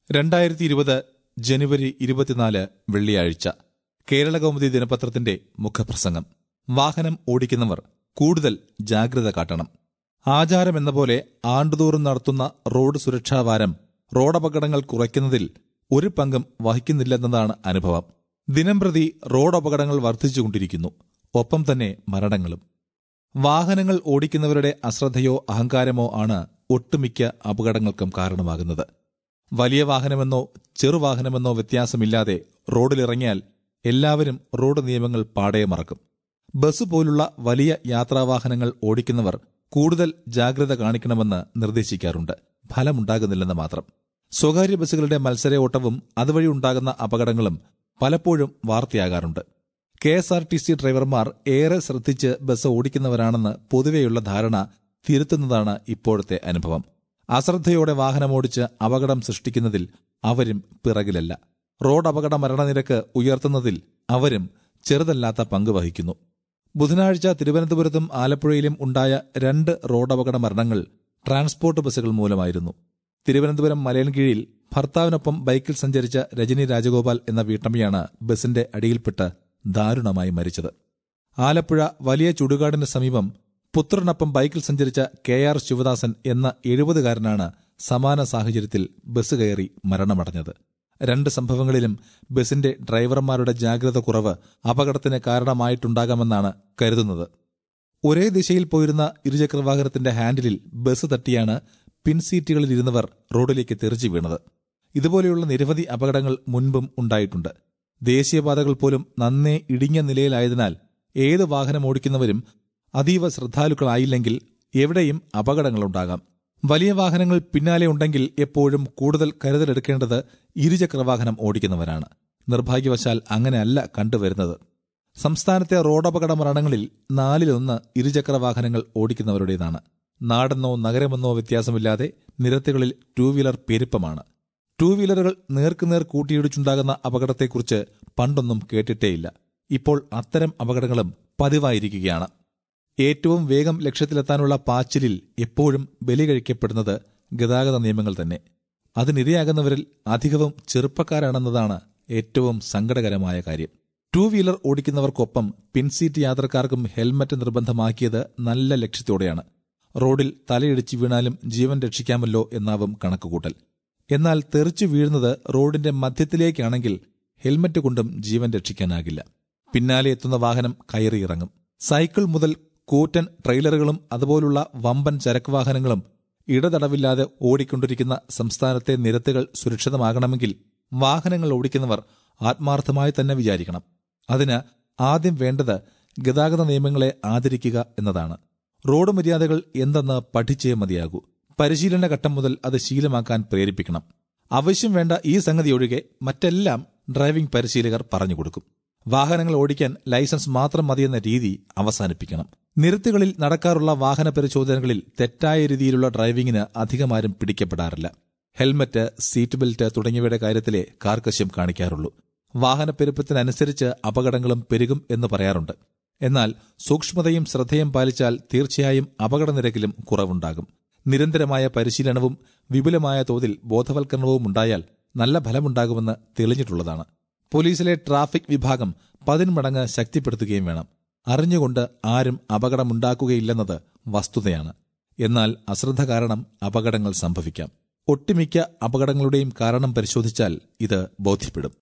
രണ്ടായിരത്തി ഇരുപത് ജനുവരി ഇരുപത്തിനാല് വെള്ളിയാഴ്ച കേരളകൗമുദി ദിനപത്രത്തിന്റെ മുഖപ്രസംഗം വാഹനം ഓടിക്കുന്നവർ കൂടുതൽ ജാഗ്രത കാട്ടണം ആചാരമെന്ന പോലെ ആണ്ടുതോറും നടത്തുന്ന റോഡ് സുരക്ഷാ വാരം റോഡപകടങ്ങൾ കുറയ്ക്കുന്നതിൽ ഒരു പങ്കും വഹിക്കുന്നില്ലെന്നതാണ് അനുഭവം ദിനംപ്രതി റോഡ് അപകടങ്ങൾ വർദ്ധിച്ചുകൊണ്ടിരിക്കുന്നു ഒപ്പം തന്നെ മരണങ്ങളും വാഹനങ്ങൾ ഓടിക്കുന്നവരുടെ അശ്രദ്ധയോ അഹങ്കാരമോ ആണ് ഒട്ടുമിക്ക അപകടങ്ങൾക്കും കാരണമാകുന്നത് വലിയ വാഹനമെന്നോ ചെറുവാഹനമെന്നോ വ്യത്യാസമില്ലാതെ റോഡിലിറങ്ങിയാൽ എല്ലാവരും റോഡ് നിയമങ്ങൾ പാടെ മറക്കും ബസ് പോലുള്ള വലിയ യാത്രാവാഹനങ്ങൾ ഓടിക്കുന്നവർ കൂടുതൽ ജാഗ്രത കാണിക്കണമെന്ന് നിർദ്ദേശിക്കാറുണ്ട് ഫലമുണ്ടാകുന്നില്ലെന്ന് മാത്രം സ്വകാര്യ ബസ്സുകളുടെ മത്സര ഓട്ടവും അതുവഴി ഉണ്ടാകുന്ന അപകടങ്ങളും പലപ്പോഴും വാർത്തയാകാറുണ്ട് K S R T C ഡ്രൈവർമാർ ഏറെ ശ്രദ്ധിച്ച് ബസ് ഓടിക്കുന്നവരാണെന്ന് പൊതുവെയുള്ള ധാരണ തിരുത്തുന്നതാണ് ഇപ്പോഴത്തെ അനുഭവം അശ്രദ്ധയോടെ വാഹനമോടിച്ച് അപകടം സൃഷ്ടിക്കുന്നതിൽ അവരും പിറകിലല്ല റോഡ് അപകട മരണനിരക്ക് ഉയർത്തുന്നതിൽ അവരും ചെറുതല്ലാത്ത പങ്ക് വഹിക്കുന്നു ബുധനാഴ്ച തിരുവനന്തപുരത്തും ആലപ്പുഴയിലും ഉണ്ടായ രണ്ട് റോഡ് അപകട മരണങ്ങൾ ട്രാൻസ്പോർട്ട് ബസ്സുകൾ മൂലമായിരുന്നു തിരുവനന്തപുരം മലയൻകീഴിൽ ഭർത്താവിനൊപ്പം ബൈക്കിൽ സഞ്ചരിച്ച രജനി രാജഗോപാൽ എന്ന വീട്ടമ്മയാണ് ബസിന്റെ അടിയിൽപ്പെട്ട് ദാരുണമായി മരിച്ചത് ആലപ്പുഴ വലിയ ചുടുകാടിന് സമീപം പുത്രനൊപ്പം ബൈക്കിൽ സഞ്ചരിച്ച കെ ആർ ശിവദാസൻ എന്ന എഴുപതുകാരനാണ് സമാന സാഹചര്യത്തിൽ ബസ് കയറി മരണമടഞ്ഞത് രണ്ട് സംഭവങ്ങളിലും ബസിന്റെ ഡ്രൈവർമാരുടെ ജാഗ്രത കുറവ് അപകടത്തിന് കാരണമായിട്ടുണ്ടാകാമെന്നാണ് കരുതുന്നത് ഒരേ ദിശയിൽ പോയിരുന്ന ഇരുചക്രവാഹനത്തിന്റെ ഹാൻഡിലിൽ ബസ് തട്ടിയാണ് പിൻസീറ്റുകളിലിരുന്നവർ റോഡിലേക്ക് തെറിച്ചു വീണത് ഇതുപോലെയുള്ള നിരവധി അപകടങ്ങൾ മുൻപും ഉണ്ടായിട്ടുണ്ട് ദേശീയപാതകൾ പോലും നന്നേ ഇടിഞ്ഞ നിലയിലായതിനാൽ ഏത് വാഹനം ഓടിക്കുന്നവരും അതീവ ശ്രദ്ധാലുക്കളായില്ലെങ്കിൽ എവിടെയും അപകടങ്ങളുണ്ടാകാം വലിയ വാഹനങ്ങൾ പിന്നാലെ ഉണ്ടെങ്കിൽ എപ്പോഴും കൂടുതൽ കരുതലെടുക്കേണ്ടത് ഇരുചക്രവാഹനം ഓടിക്കുന്നവരാണ് നിർഭാഗ്യവശാൽ അങ്ങനെയല്ല കണ്ടുവരുന്നത് സംസ്ഥാനത്തെ റോഡപകട മരണങ്ങളിൽ നാലിലൊന്ന് ഇരുചക്രവാഹനങ്ങൾ ഓടിക്കുന്നവരുടേതാണ് നാടെന്നോ നഗരമെന്നോ വ്യത്യാസമില്ലാതെ നിരത്തുകളിൽ ടൂ വീലർ പെരുപ്പമാണ് ടൂ വീലറുകൾ നേർക്കുനേർ കൂട്ടിയിടിച്ചുണ്ടാകുന്ന അപകടത്തെക്കുറിച്ച് പണ്ടൊന്നും കേട്ടിട്ടേയില്ല ഇപ്പോൾ അത്തരം അപകടങ്ങളും പതിവായിരിക്കുകയാണ് ഏറ്റവും വേഗം ലക്ഷ്യത്തിലെത്താനുള്ള പാച്ചിലിൽ എപ്പോഴും ബലി കഴിക്കപ്പെടുന്നത് ഗതാഗത നിയമങ്ങൾ തന്നെ അതിനിരയാകുന്നവരിൽ അധികവും ചെറുപ്പക്കാരാണെന്നതാണ് ഏറ്റവും സങ്കടകരമായ കാര്യം ടൂ വീലർ ഓടിക്കുന്നവർക്കൊപ്പം പിൻസീറ്റ് യാത്രക്കാർക്കും ഹെൽമറ്റ് നിർബന്ധമാക്കിയത് നല്ല ലക്ഷ്യത്തോടെയാണ് റോഡിൽ തലയിടിച്ച് വീണാലും ജീവൻ രക്ഷിക്കാമല്ലോ എന്നാവും കണക്കുകൂട്ടൽ എന്നാൽ തെറിച്ചു വീഴുന്നത് റോഡിന്റെ മധ്യത്തിലേക്കാണെങ്കിൽ ഹെൽമറ്റ് കൊണ്ടും ജീവൻ രക്ഷിക്കാനാകില്ല പിന്നാലെ എത്തുന്ന വാഹനം കയറിയിറങ്ങും സൈക്കിൾ മുതൽ കൂറ്റൻ ട്രെയിലറുകളും അതുപോലുള്ള വമ്പൻ ചരക്ക് വാഹനങ്ങളും ഇടതടവില്ലാതെ ഓടിക്കൊണ്ടിരിക്കുന്ന സംസ്ഥാനത്തെ നിരത്തുകൾ സുരക്ഷിതമാകണമെങ്കിൽ വാഹനങ്ങൾ ഓടിക്കുന്നവർ ആത്മാർത്ഥമായി തന്നെ വിചാരിക്കണം അതിന് ആദ്യം വേണ്ടത് ഗതാഗത നിയമങ്ങളെ ആദരിക്കുക എന്നതാണ് റോഡ് മര്യാദകൾ എന്തെന്ന് പഠിച്ചേ മതിയാകൂ പരിശീലന ഘട്ടം മുതൽ അത് ശീലമാക്കാൻ പ്രേരിപ്പിക്കണം ആവശ്യം വേണ്ട ഈ സംഗതി ഒഴികെ മറ്റെല്ലാം ഡ്രൈവിംഗ് പരിശീലകർ പറഞ്ഞുകൊടുക്കും വാഹനങ്ങൾ ഓടിക്കാൻ ലൈസൻസ് മാത്രം മതിയെന്ന രീതി അവസാനിപ്പിക്കണം നിരത്തുകളിൽ നടക്കാറുള്ള വാഹന പരിശോധനകളിൽ തെറ്റായ രീതിയിലുള്ള ഡ്രൈവിംഗിന് അധികമാരും പിടിക്കപ്പെടാറില്ല ഹെൽമറ്റ് സീറ്റ് ബെൽറ്റ് തുടങ്ങിയവയുടെ കാര്യത്തിലെ കാർക്കശ്യം കാണിക്കാറുള്ളൂ വാഹനപ്പെരുപ്പത്തിനനുസരിച്ച് അപകടങ്ങളും പെരുകും എന്ന് പറയാറുണ്ട് എന്നാൽ സൂക്ഷ്മതയും ശ്രദ്ധയും പാലിച്ചാൽ തീർച്ചയായും അപകടനിരക്കിലും കുറവുണ്ടാകും നിരന്തരമായ പരിശീലനവും വിപുലമായ തോതിൽ ബോധവൽക്കരണവും ഉണ്ടായാൽ നല്ല ഫലമുണ്ടാകുമെന്ന് തെളിഞ്ഞിട്ടുള്ളതാണ് പോലീസിലെ ട്രാഫിക് വിഭാഗം പതിന്മടങ്ങ് ശക്തിപ്പെടുത്തുകയും വേണം അറിഞ്ഞുകൊണ്ട് ആരും അപകടമുണ്ടാക്കുകയില്ലെന്നത് വസ്തുതയാണ് എന്നാൽ അശ്രദ്ധ കാരണം അപകടങ്ങൾ സംഭവിക്കാം ഒട്ടുമിക്ക അപകടങ്ങളുടെയും കാരണം പരിശോധിച്ചാൽ ഇത് ബോധ്യപ്പെടും